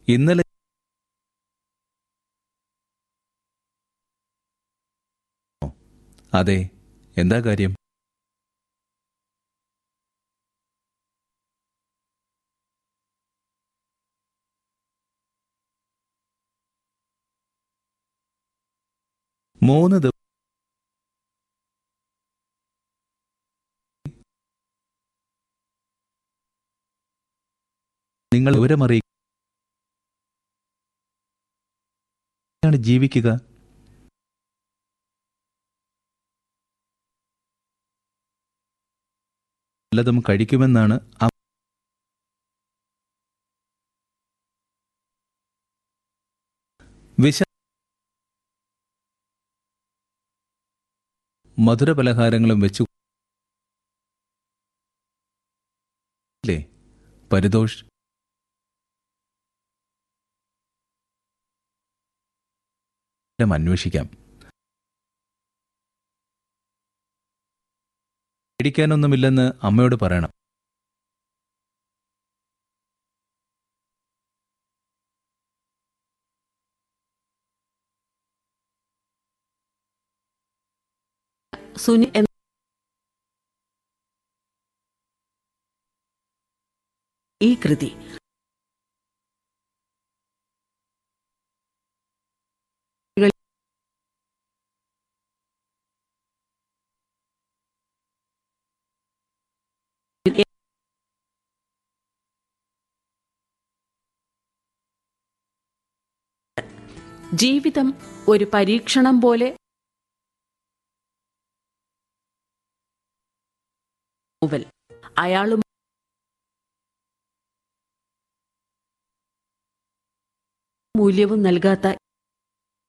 ഇന്നലെ അതെ എന്താ കാര്യം മൂന്ന് ദിവസം നിങ്ങൾ വിവരമറിയിക്കാണ് ജീവിക്കുക വല്ലതും കഴിക്കുമെന്നാണ് അ- വിശ മധുരപലഹാരങ്ങളും വെച്ചു ല്ലേ പരിതോഷ് ഉത്തരം അന്വേഷിക്കാം പേടിക്കാനൊന്നുമില്ലെന്ന് അമ്മയോട് പറയണം സുനി എന്ന ഈ കൃതി ജീവിതം ഒരു പരീക്ഷണം പോലെ നോവൽ അയാളും മൂല്യവും നൽകാത്ത